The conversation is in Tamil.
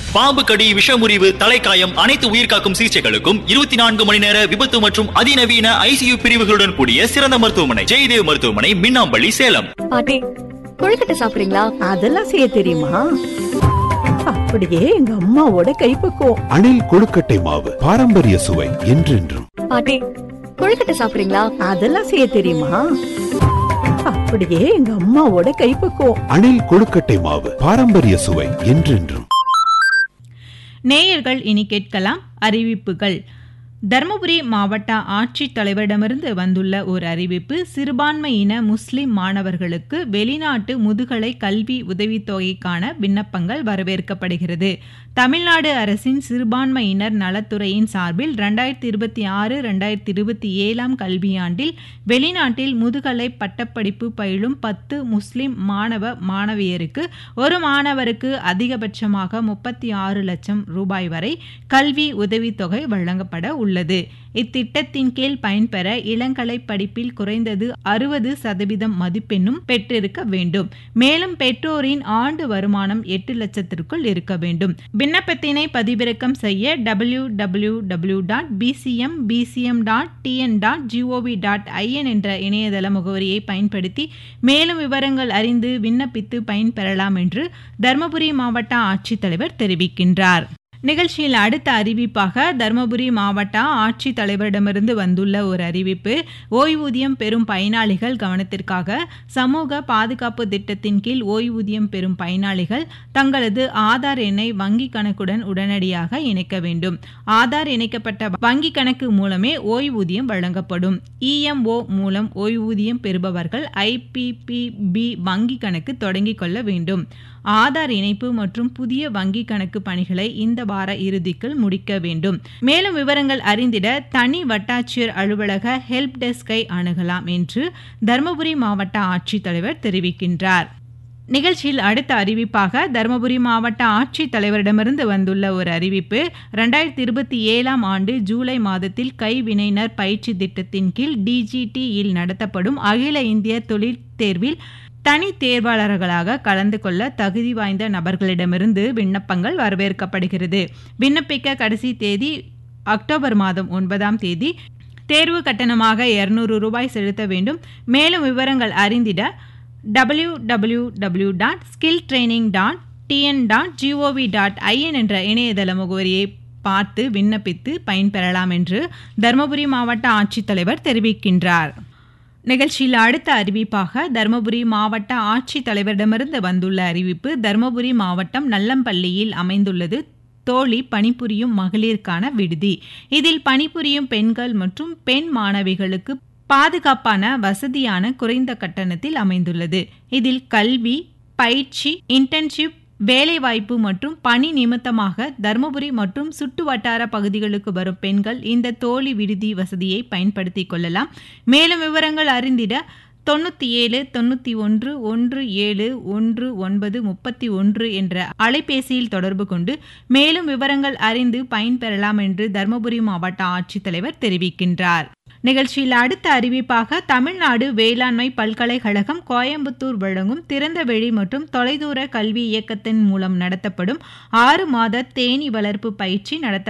பாம்பு கடி விஷமுறிவு தலைக்காயம் அனைத்து உயிர்காக்கும் சிகிச்சைகளுக்கும் இருபத்தி நான்கு மணி நேர விபத்து மற்றும் அதிநவீன ஐசியு பிரிவுகளுடன் கூடிய சிறந்த மருத்துவமனை ஜெயதேவ் மருத்துவமனை மின்னாம்பள்ளி சேலம் பாட்டி கொழுக்கட்டை சாப்பிடுறீங்களா அதெல்லாம் செய்ய தெரியுமா அப்படியே எங்க அம்மாவோட கைப்பக்குவம் அணில் கொழுக்கட்டை மாவு பாரம்பரிய சுவை என்றென்றும் பாட்டி கொழுக்கட்டை சாப்பிடுறீங்களா அதெல்லாம் செய்ய தெரியுமா அப்படியே எங்க அம்மாவோட கைப்பக்குவம் அணில் கொழுக்கட்டை மாவு பாரம்பரிய சுவை என்றென்றும் நேயர்கள் இனி கேட்கலாம் அறிவிப்புகள் தருமபுரி மாவட்ட ஆட்சித் தலைவரிடமிருந்து வந்துள்ள ஒரு அறிவிப்பு சிறுபான்மையின முஸ்லிம் மாணவர்களுக்கு வெளிநாட்டு முதுகலை கல்வி உதவித்தொகைக்கான விண்ணப்பங்கள் வரவேற்கப்படுகிறது தமிழ்நாடு அரசின் சிறுபான்மையினர் நலத்துறையின் சார்பில் ரெண்டாயிரத்தி இருபத்தி ஆறு ரெண்டாயிரத்தி இருபத்தி ஏழாம் கல்வியாண்டில் வெளிநாட்டில் முதுகலை பட்டப்படிப்பு பயிலும் பத்து முஸ்லிம் மாணவ மாணவியருக்கு ஒரு மாணவருக்கு அதிகபட்சமாக முப்பத்தி ஆறு லட்சம் ரூபாய் வரை கல்வி உதவித்தொகை வழங்கப்பட உள்ளது இத்திட்டத்தின் கீழ் பயன்பெற இளங்கலை படிப்பில் குறைந்தது அறுபது சதவீதம் மதிப்பெண்ணும் பெற்றிருக்க வேண்டும் மேலும் பெற்றோரின் ஆண்டு வருமானம் எட்டு லட்சத்திற்குள் இருக்க வேண்டும் விண்ணப்பத்தினை பதிவிறக்கம் செய்ய W W W dot BCM BCM dot TN dot GOV dot IN என்ற இணையதள முகவரியை பயன்படுத்தி மேலும் விவரங்கள் அறிந்து விண்ணப்பித்து பயன்பெறலாம் என்று தருமபுரி மாவட்ட ஆட்சித்தலைவர் தெரிவிக்கின்றார் நிகழ்ச்சியில் அடுத்த அறிவிப்பாக தருமபுரி மாவட்ட ஆட்சித் தலைவரிடமிருந்து வந்துள்ள ஒரு அறிவிப்பு ஓய்வூதியம் பெறும் பயனாளிகள் கவனத்திற்காக சமூக பாதுகாப்பு திட்டத்தின் கீழ் ஓய்வூதியம் பெறும் பயனாளிகள் தங்களது ஆதார் எண்ணை வங்கி கணக்குடன் உடனடியாக இணைக்க வேண்டும் ஆதார் இணைக்கப்பட்ட வங்கி கணக்கு மூலமே ஓய்வூதியம் வழங்கப்படும் இஎம்ஓ மூலம் ஓய்வூதியம் பெறுபவர்கள் ஐபிபிபி வங்கி கணக்கு தொடங்கிக் கொள்ள வேண்டும் ஆதார் இணைப்பு மற்றும் புதிய வங்கி கணக்கு பணிகளை இந்த வார இறுதிக்குள் முடிக்க வேண்டும் மேலும் விவரங்கள் அறிந்திட தனி வட்டாட்சியர் அலுவலக ஹெல்ப் டெஸ்கை அணுகலாம் என்று தருமபுரி மாவட்ட ஆட்சித்தலைவர் தெரிவிக்கின்றார் நிகழ்ச்சியில் அடுத்த அறிவிப்பாக தருமபுரி மாவட்ட ஆட்சித் தலைவரிடமிருந்து வந்துள்ள ஒரு அறிவிப்பு ரெண்டாயிரத்தி இருபத்தி ஏழாம் ஆண்டு ஜூலை மாதத்தில் கைவினைஞர் பயிற்சி திட்டத்தின் கீழ் டிஜிடியில் நடத்தப்படும் அகில இந்திய தொழில் தேர்வில் தனி தேர்வாளர்களாக கலந்து கொள்ள தகுதி வாய்ந்த நபர்களிடமிருந்து விண்ணப்பங்கள் வரவேற்கப்படுகிறது விண்ணப்பிக்க கடைசி தேதி அக்டோபர் மாதம் ஒன்பதாம் தேதி தேர்வு கட்டணமாக இருநூறு ரூபாய் செலுத்த வேண்டும் மேலும் விவரங்கள் அறிந்திட W W W dot skill training dot TN dot GOV dot IN என்ற இணையதள முகவரியை பார்த்து விண்ணப்பித்து பயன்பெறலாம் என்று தருமபுரி மாவட்ட ஆட்சித்தலைவர் தெரிவிக்கின்றார் நிகழ்ச்சியில் அடுத்த அறிவிப்பாக தருமபுரி மாவட்ட ஆட்சித் தலைவரிடமிருந்து வந்துள்ள அறிவிப்பு தருமபுரி மாவட்டம் நல்லம்பள்ளியில் அமைந்துள்ளது தோழி பணிபுரியும் மகளிருக்கான விடுதி இதில் பணிபுரியும் பெண்கள் மற்றும் பெண் மாணவிகளுக்கு பாதுகாப்பான வசதியான குறைந்த கட்டணத்தில் அமைந்துள்ளது இதில் கல்வி பயிற்சி இன்டர்ன்ஷிப் வேலைவாய்ப்பு மற்றும் பணி நிமித்தமாக தருமபுரி மற்றும் சுற்று வட்டார பகுதிகளுக்கு வரும் பெண்கள் இந்த தோழி விடுதி வசதியை பயன்படுத்தி கொள்ளலாம் மேலும் விவரங்கள் அறிந்திட தொண்ணூற்றி ஏழு தொண்ணூற்றி ஒன்று ஒன்று ஏழு ஒன்று ஒன்பது முப்பத்தி ஒன்று என்ற அலைபேசியில் தொடர்பு கொண்டு மேலும் விவரங்கள் அறிந்து பயன்பெறலாம் என்று தருமபுரி மாவட்ட ஆட்சித்தலைவர் தெரிவிக்கின்றார் நிகழ்ச்சியில் அடுத்த அறிவிப்பாக தமிழ்நாடு வேளாண்மை பல்கலைக்கழகம் கோயம்புத்தூர் வழங்கும் திறந்தவெளி மற்றும் தொலைதூர கல்வி இயக்கத்தின் மூலம் நடத்தப்படும் ஆறு மாத தேனி வளர்ப்பு பயிற்சி நடத்த